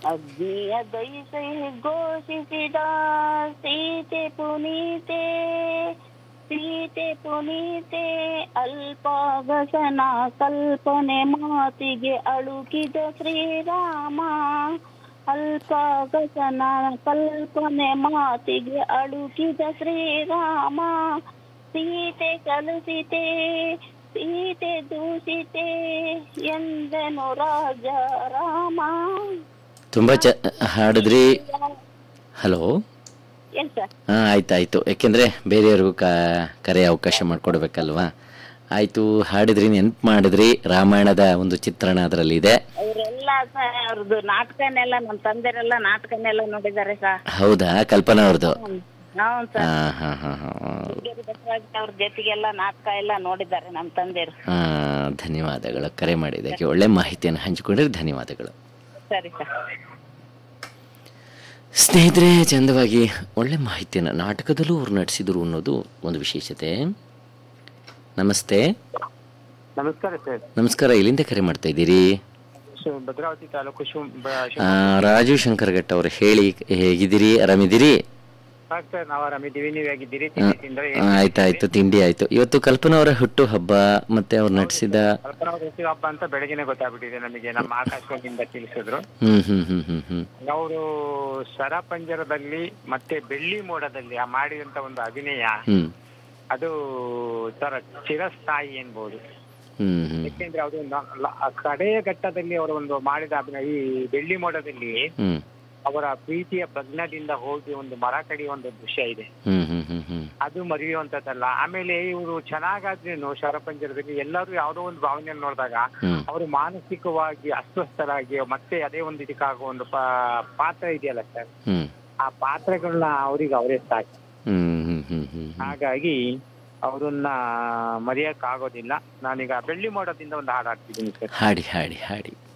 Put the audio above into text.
ಅಗ್ನಿಯ ದಯಿಸಿ ಘೋಷಿಸಿದ ಸೀತೆ ಪುನೀತೆ ಸೀತೆ ಪುನೀತೆ ಅಲ್ಪಾಗಸನ ಕಲ್ಪನೆ ಮಾತಿಗೆ ಅಳುಕಿದ ಶ್ರೀರಾಮ ಅಲ್ಪಾಗಸನ ಕಲ್ಪನೆ ಮಾತಿಗೆ ಅಳುಕಿದ ಶ್ರೀರಾಮ ಸೀತೆ ಕಲುಸಿತೆ ಸೀತೆ ದೂಷಿತೆ ಎಂದನು ರಾಜ ರಾಮ ತುಂಬ ಚ ಹಾಡಿದ್ರಿ ಹಲೋ ಏನ್ ಸರ್ ಹಾಂ ಆಯ್ತು ಆಯಿತು ಯಾಕೆಂದರೆ ಬೇರೆಯವ್ರಿಗೂ ಕ ಕರೆ ಅವಕಾಶ ಮಾಡಿಕೊಡ್ಬೇಕಲ್ವಾ ಆಯಿತು ಹಾಡಿದ್ರಿ ನೆನ್ಪು ಮಾಡಿದ್ರಿ ರಾಮಾಯಣದ ಒಂದು ಚಿತ್ರಣ ಅದರಲ್ಲಿ ಇದೆ ಅವರೆಲ್ಲ ಸರ್ ಅವ್ರದ್ದು ನಾಟಕನೆಲ್ಲ ನಮ್ಮ ತಂದೆರೆಲ್ಲ ನಾಟಕನೆಲ್ಲ ನೋಡಿದ್ದಾರೆ ಸರ್ ಹೌದಾ ಕಲ್ಪನಾ ಅವ್ರದ್ದು ಹ್ಮ್ ಹೌನ್ ಸರ್ ಹಾಂ ಹಾಂ ಹಾಂ ಹಾಂ ಹುಡುಗಿಯರು ಬಸವರಾಜ್ ಅವ್ರ ಜೊತೆಗೆಲ್ಲ ನಾಟಕ ಎಲ್ಲ ನೋಡಿದ್ದಾರೆ ನಮ್ಮ ತಂದೆರು ಹಾಂ ಧನ್ಯವಾದಗಳು ಕರೆ ಮಾಡಿದ್ದಕ್ಕೆ ಒಳ್ಳೆ ಮಾಹಿತಿಯನ್ನು ಹಂಚಿಕೊಂಡ್ರೆ ಧನ್ಯವಾದಗಳು ಸರಿ ಸರ್ ಸ್ನೇಹಿತರೆ ಚಂದವಾಗಿ ಒಳ್ಳೆ ಮಾಹಿತಿಯನ್ನು ನಾಟಕದಲ್ಲೂ ಅವ್ರು ನಡೆಸಿದರು ಅನ್ನೋದು ಒಂದು ವಿಶೇಷತೆ ನಮಸ್ತೆ ನಮಸ್ಕಾರ ಸರ್ ನಮಸ್ಕಾರ ಎಲ್ಲಿಂದ ಕರೆ ಮಾಡ್ತಾ ಇದ್ದೀರಿ ಶು- ಭದ್ರಾವತಿ ತಾಲೂಕು ಶಿವ ಆ, ರಾಜು ಶಂಕರ್ ಘಟ್ಟ ಅವರು ಹೇಳಿ ಹೇಗಿದ್ದೀರಿ ಆರಾಮಿದ್ದೀರಿ ಸರ್ ನಾವು ಆರಾಮಿದ್ದೀವಿ ನೀವು ಹೇಗಿದ್ದೀರಿ ಆ, ತಿಂಡಿ ತಿಂದ್ರೆ ಆ, ಆಯ್ತಾಯ್ತು ತಿಂಡಿ ಆಯ್ತು ಇವತ್ತು ಕಲ್ಪನಾ ಅವರ ಹುಟ್ಟು ಹಬ್ಬ ಮತ್ತೆ ಅವ್ರು ನಟಿಸಿದ ಕಲ್ಪನಾ ಋಷಿ ಹಬ್ಬ ಅಂತ ಬೆಳಗ್ಗೆನೆ ಗೊತ್ತಾಗ್ಬಿಟ್ಟಿದೆ ನಮಗೆ ನಮ್ಮ ಆಕಾಶವಾಣಿಯಿಂದ ತಿಳಿಸಿದ್ರು ಹ್ಮ್ ಹ್ಮ್ ಹ್ಮ್ ಹ್ಮ್ ಹ್ಮ್ ಅವರು ಸರಪಂಜರದಲ್ಲಿ ಮತ್ತೆ ಬೆಳ್ಳಿ ಮೋಡದಲ್ಲಿ ಆ ಮಾಡಿದಂತ ಒಂದು ಅಭಿನಯ ಹ್ಮ್ ಅದು ಸರ್ ಚಿರಸ್ಥಾಯಿ ಎನ್ಬಹುದು ಹ್ಮ್ ಹ್ಮ್ ಯಾಕೆಂದ್ರೆ ಅದು ನ- ಲ- ಆ ಕಡೆಯ ಘಟ್ಟದಲ್ಲಿ ಅವರು ಒಂದು ಮಾಡಿದ ಅಭಿನಯ ಈ ಬೆಳ್ಳಿ ಮೋಡದಲ್ಲಿ ಹ್ಮ್ ಅವರ ಪ್ರೀತಿಯ ಭಗ್ನದಿಂದ ಹೋಗಿ ಒಂದು ಮರ ಕಡಿಯುವ ಒಂದು ದೃಶ್ಯ ಇದೆ ಹ್ಮ್ ಹ್ಮ್ ಹ್ಮ್ ಹ್ಮ್ ಅದು ಮರೆಯುವಂತದ್ದಲ್ಲ ಆಮೇಲೆ ಇವರು ಚೆನ್ನಾಗಾದ್ರೇನು ಶರಪಂಜರದಲ್ಲಿ ಎಲ್ಲರೂ ಯಾವುದೋ ಒಂದು ಭಾವನೆಯನ್ನು ನೋಡಿದಾಗ ಹ್ಮ್ ಅವರು ಮಾನಸಿಕವಾಗಿ ಅಸ್ವಸ್ಥರಾಗಿ ಮತ್ತೆ ಅದೇ ಒಂದು ಇದಕ್ಕಾಗುವ ಒಂದು ಪಾ- ಪಾತ್ರ ಇದೆಯಲ್ಲ ಸರ್ ಹ್ಮ್ ಆ ಪಾತ್ರಗಳನ್ನ ಅವ್ರಿಗೆ ಅವರೇ ಸಾಕು ಹ್ಮ್ ಹ್ಮ್ ಹ್ಮ್ ಹ್ಮ್ ಹಾಗಾಗಿ ಅವ್ರನ್ನ ಮರೆಯಕ್ ಆಗೋದಿಲ್ಲ ನಾನೀಗ ಬೆಳ್ಳಿ ಮೋಡದಿಂದ ಒಂದು ಹಾಡು ಹಾಡ್ತಿದ್ದೀನಿ ಸರ್ ಹಾಡಿ ಹಾಡಿ ಹಾಡಿ